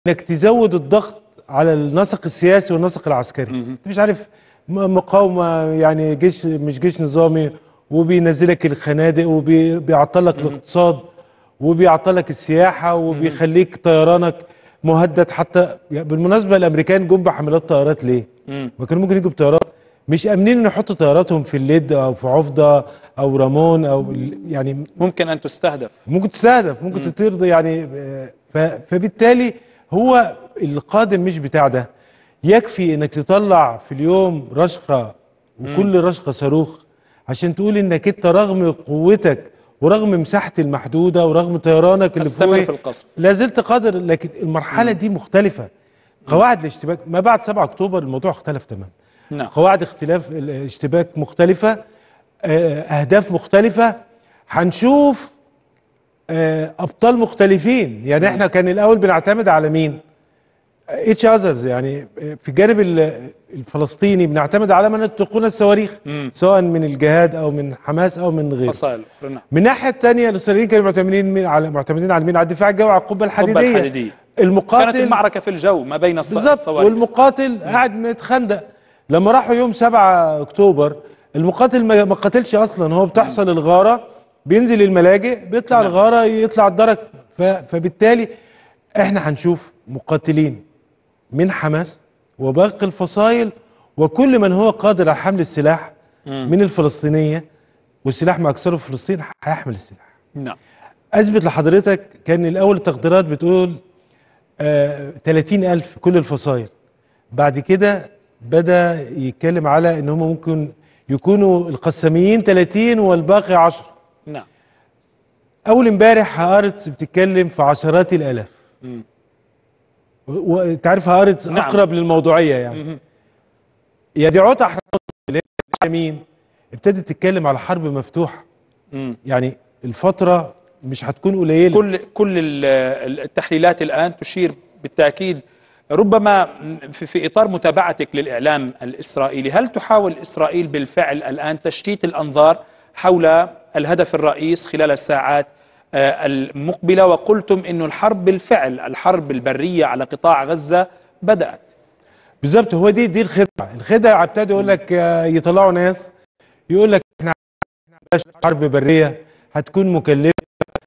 انك تزود الضغط على النسق السياسي والنسق العسكري انت مش عارف م- مقاومه يعني جيش مش جيش نظامي وبينزلك الخنادق وبيعطلك الاقتصاد وبيعطلك السياحه وبيخليك طيرانك مهدد حتى يعني بالمناسبه الامريكان جم بحملات طيارات ليه؟ ما كانوا ممكن يجوا بطيارات مش امنين ان يحطوا طياراتهم في الليد او في عفده او رامون او ال- يعني ممكن ان تستهدف ممكن تستهدف ممكن تطير يعني آه، ف- فبالتالي هو القادم مش بتاع ده يكفي انك تطلع في اليوم رشقه وكل رشقه صاروخ عشان تقول انك انت رغم قوتك ورغم مساحتي المحدوده ورغم طيرانك اللي استمر فوقي في القصف لا زلت قادر لكن المرحله دي مختلفه قواعد الاشتباك ما بعد 7 اكتوبر الموضوع اختلف تماما نعم قواعد اختلاف الاشتباك مختلفة آه، أهداف مختلفة هنشوف آه، أبطال مختلفين يعني احنا كان الأول بنعتمد على مين؟ اتش اذرز يعني آه، في الجانب ال- الفلسطيني بنعتمد على من يطلقون الصواريخ سواء من الجهاد أو من حماس أو من غيره فصائل اخرى نعم من الناحية الثانية الإسرائيليين كانوا معتمدين مين- على معتمدين على مين؟ على الدفاع الجوي على القبة القبة الحديدية الحديدية كانت المقاتل المعركة في الجو ما بين الص- بالظبط الصواريخ والمقاتل قاعد متخندق لما راحوا يوم 7 اكتوبر المقاتل ما ما قاتلش اصلا هو بتحصل الغاره بينزل الملاجئ بيطلع نعم. الغاره يطلع الدرك ف- فبالتالي احنا هنشوف مقاتلين من حماس وباقي الفصائل وكل من هو قادر على حمل السلاح من الفلسطينيه والسلاح ما اكثره في فلسطين هيحمل السلاح نعم اثبت لحضرتك كان الاول التقديرات بتقول آه 30 ألف كل الفصائل بعد كده بدأ يتكلم على ان هم ممكن يكونوا القساميين 30 والباقي 10 نعم اول امبارح هارتس بتتكلم في عشرات الالاف مم. و- وانت عارف هارتس نعم. اقرب للموضوعيه يعني يدعوت احرار اللي هي مين ابتدت تتكلم على حرب مفتوحه مم. يعني الفتره مش هتكون قليله كل كل ال- التحليلات الان تشير بالتاكيد ربما في, في اطار متابعتك للاعلام الاسرائيلي هل تحاول اسرائيل بالفعل الان تشتيت الانظار حول الهدف الرئيس خلال الساعات آه، المقبله وقلتم انه الحرب بالفعل الحرب البريه على قطاع غزه بدات بالظبط هو دي دي الخدعه الخدعه ابتدوا يقول لك آه، يطلعوا ناس يقول لك احنا إحنا بلاش حرب بريه هتكون مكلفه